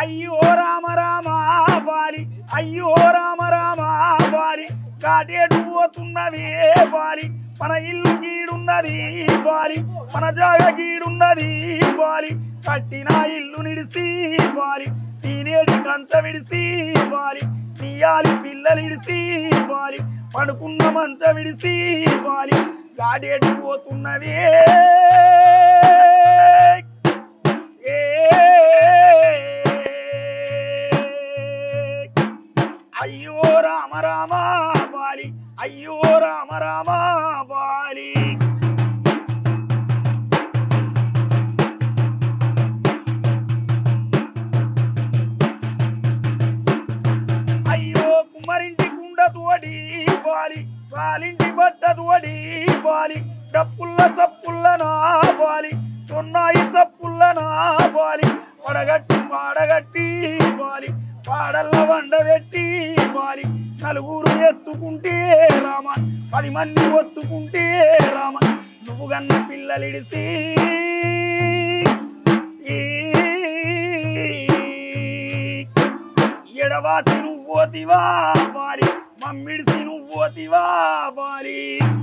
అయ్యో రామ రామ బాలి అయ్యో రామ రామ బాలి కాటేడు పోతున్నది బాలి మన ఇల్లు గీడున్నది బాలి మన జాగ గీడున్నది బాలి కట్టిన ఇల్లు నిడిసి బాలి తీనేడి కంచ విడిసి బాలి తీయాలి పిల్లలు ఇడిసి బాలి పడుకున్న మంచ విడిసి బాలి గాడేడు పోతున్నది అయ్యో రామ రామ బాలి అయ్యో రామ రామ బాలి అయ్యో కుమ్మరింటి కుండ తోడి బాలి సాలింటి బట్ట తోడి బాలి డప్పుల్ల సప్పుల్ల నా బాలి సొన్నాయి సప్పుల్ల నా బాలి పడగట్టి పాడగట్టి బాలి పాడల్ల వండ పెట్టి బాలి నలుగురు ఎత్తుకుంటే రామ పది మంది ఒత్తుకుంటే రామ నువ్వు గన్న పిల్లలిడిసి ఎడవాసి నువ్వు పోతివా బాలి మమ్మిడిసి నువ్వు పోతివా బాలి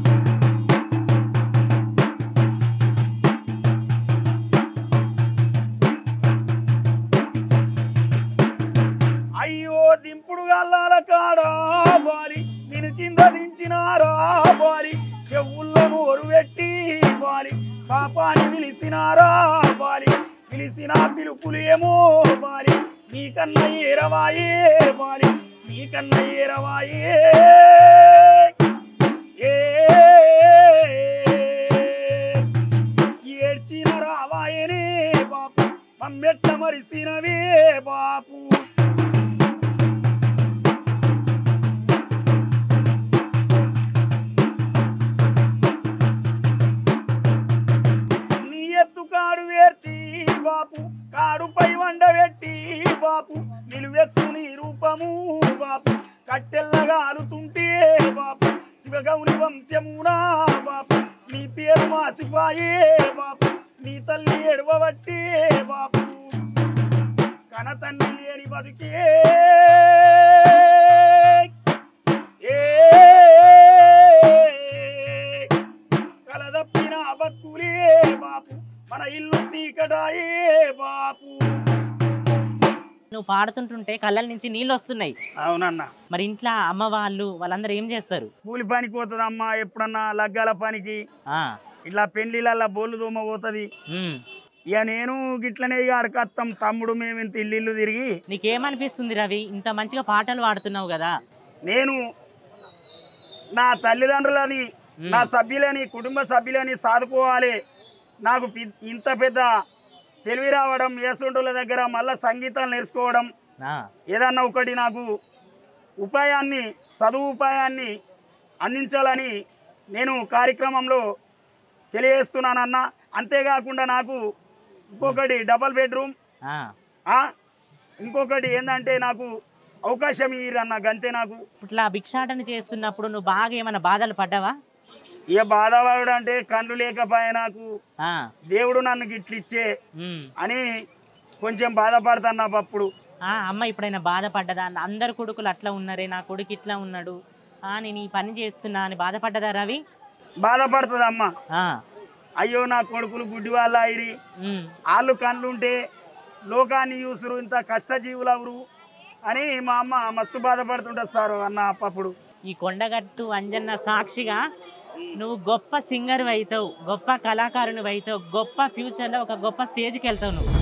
అయ్యో దింపుడు గల్లాల కాడా బాలి నేను కింద దించినారా బాలి చెవుల్లో నోరు పెట్టి బాలి పాపాని పిలిచినారా బాలి పిలిచిన పిలుపులేమో బాలి నీకన్నా ఏరవాయే బాలి నీకన్నా ఏరవాయే ఏ ఏడ్చిన రావాయనే బాపు మమ్మెట్ట మరిసినవే బాపు నీ ఎత్తు కాడు వేర్చి బాపు కాడుపై వండబెట్టి బాపు నిలువెత్తు నీ రూపము బాపు కట్టెల్లగా ఆలుతుంటే బాపు శివగౌని వంశమునా బాపు నీ పేరు మాసిపాయే బాపు నీ తల్లి ఎడవబట్టే బాపు కన తల్లి లేని బతుకే ఏ కలదప్పిన బతుకులే బాపు మన ఇల్లు చీకటాయే బాపు నువ్వు పాడుతుంటుంటే కళ్ళ నుంచి నీళ్ళు వస్తున్నాయి అవునన్న మరి ఇంట్లో అమ్మ వాళ్ళు వాళ్ళందరూ ఏం చేస్తారు కూలి పనికి పోతుందమ్మా ఎప్పుడన్నా లగ్గాల పనికి ఆ, ఇట్లా పెళ్లిళ్ళ బోళ్ళు దోమ పోతుంది ఉమ్. ఇక నేను గిట్లనే ఇక అడకత్తాం తమ్ముడు మేము ఇంత ఇల్లు తిరిగి నీకేమనిపిస్తుంది రవి ఇంత మంచిగా పాటలు పాడుతున్నావు కదా నేను నా తల్లిదండ్రులని నా సభ్యులని కుటుంబ సభ్యులని సాదుకోవాలి నాకు పి- ఇంత పెద్ద తెలివి రావడం ఏసుంటుల దగ్గర మళ్ళా సంగీతం నేర్చుకోవడం ఆ, ఏదన్నా ఒకటి నాకు ఉపాయాన్ని చదువు ఉపాయాన్ని అందించాలని నేను కార్యక్రమంలో తెలియజేస్తున్నానన్న అంతేకాకుండా నాకు ఇంకొకటి డబల్ బెడ్రూమ్ ఆ. ఆ, ఇంకొకటి ఏంటంటే నాకు అవకాశం ఇయ్యరన్న గంతే నాకు ఇట్లా భిక్షాటన చేస్తున్నప్పుడు నువ్వు బాగా ఏమైనా బాధలు పడ్డావా ఇక బాధపడు అంటే కళ్ళు లేకపోయా నాకు ఆ, దేవుడు నన్ను గిట్లిచ్చే ఉమ్. అని కొంచెం బాధపడుతున్నా అప్పుడు ఆ, అమ్మ ఇప్పుడైనా బాధపడ్డదా అందరు కొడుకులు అట్లా ఉన్నారే నా కొడుకు ఇట్లా ఉన్నాడు ఆ, నేను ఈ పని చేస్తున్నా అని బాధపడ్డదా రవి బాధపడుతుంది అమ్మ ఆ, అయ్యో నా కొడుకులు గుడ్డి వాళ్ళ అయిరి ఉమ్. వాళ్ళు కళ్ళుంటే లోకాన్ని చూసురు ఇంత కష్టజీవులు అవరు అని మా అమ్మ మస్తు బాధపడుతుంటుంది సార్ అన్న అప్పుడు ఈ కొండగట్టు అంజన్న సాక్షిగా నువ్వు గొప్ప సింగర్ అవుతావు గొప్ప కళాకారుని అవుతావు గొప్ప ఫ్యూచర్లో ఒక గొప్ప స్టేజ్కి వెళ్తావు నువ్వు